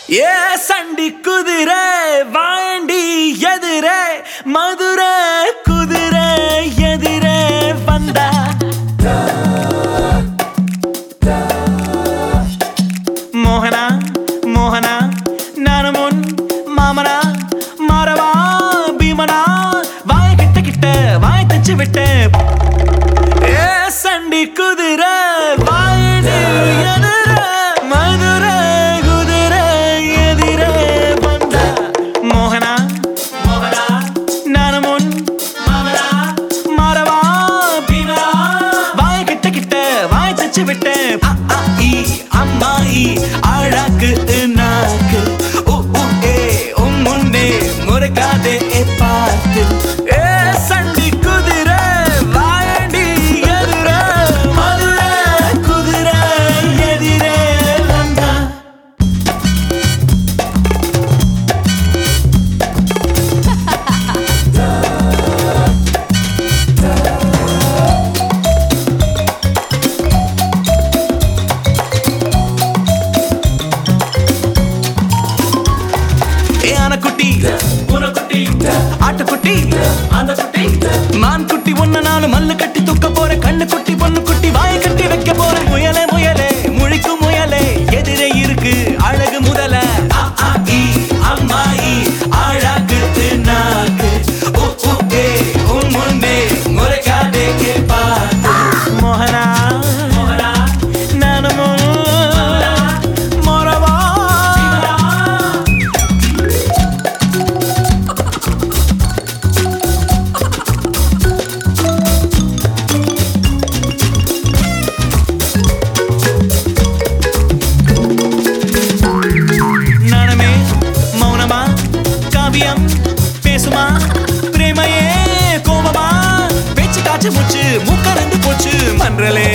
ஏ சண்டி குதிரை வாண்டி எதிரே மதுரை குதிரை எதிரே வந்தா மோகனா மோகனா நானு முன் மாமனா மாறவா பீமனா வாய் கிட்ட கிட்ட வாய் தச்சு விட்டு ஏ சண்டி குதிரை வாய்டு எதிர மதுரை குதிரை எதிரே வந்த மோகனா மோகனா நானு முன் மாமனா மாறவா பீமனா வாய் கிட்ட கிட்ட வாய் தச்சு விட்டு அ, அ, இ, அம்மா இ, அழகு நாக்கு உ, உ, ஏ, உம் முன்னே முறைக்காதே ஏ பார்த்து ஏ சண்டி குதிரை வாயண்டி எதிர மதுரை குதிரை எதிரே வந்தா ஏ ஆனக்குட்டி பூனைக்குட்டி ஆட்டுக்குட்டி அந்த குட்டி மான் குட்டி ஒன்ன நாலு மல்லு கட்டி தூக்க போற கண்ணு குட்டி பொண்ணு குட்டி வாய கட்டி வைக்க போற முயலே முயலே முழிக்கும் முயலே எதிரே இருக்கு அழகு முதல அ, ஆ, இ, அம்மா இ, அழகு நாக்கு உ, உ, ஏ, உன் முன்னே முறைக்காதே கே பார்த்து மோகனா மோகனா நானும் மோரவா நாணமே மௌனமா காவியம் பேசுமா பிரேமையே கோபமா பேச்சு காய்ச்சி மூச்சு மூக்கறந்து போச்சு மன்றலே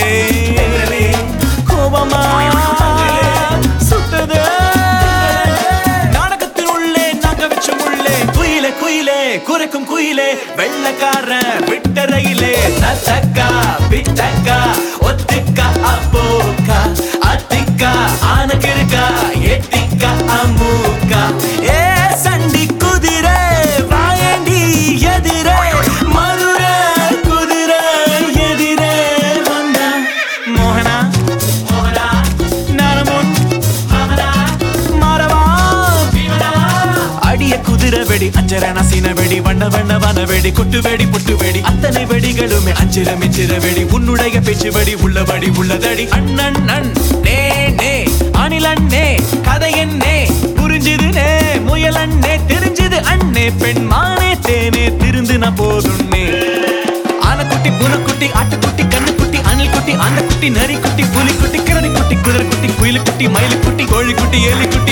கோபமா சுட்டது நாடகத்தின் உள்ளே நாங்க வச்ச முள்ளே குயிலே குயிலே குறைக்கும் குயிலே வெள்ளக்கார விட்ட ரயிலே நத்தக்கா பித்தக்கா ஒத்துக்கா அப்போக்கா அத்திக்கா ஆனக்கிருக்கா எட்டிக்கா அம்மூக்கா ஏ சண்டி குதிரை வாயண்டி எதிரே மதுரை குதிரை எதிரே வந்தா மோகனா மோகனா நானமுன் மாமனா மாறவா பீமனா அடிய குதிரை வெடி அஞ்சரண சீன வெடி வண்ண வண்ண வன வெடி கொட்டு வெடி புட்டு வெடி அத்தனை வெடிகளுமே அஞ்சிர மிச்சிர வெடி உன்னுடைய பேச்சு வெடி உள்ளபடி உள்ளதடி அண்ணன் நன் நே நே அணில் அண்ணே கதை என்னே புரிஞ்சுது நே முயல் அண்ணே தெரிஞ்சது அண்ணே பெண் மானே தேனே திருந்து நான் போதுன்னே ஆனக்குட்டி பூனைக்குட்டி ஆட்டுக்குட்டி கண்ணுக்குட்டி அணில் குட்டி ஆண்ட குட்டி நரி குட்டி புலி குட்டி கிரணி குட்டி குதிரை குட்டி குயில் குட்டி மயில் குட்டி கோழி குட்டி ஏலி குட்டி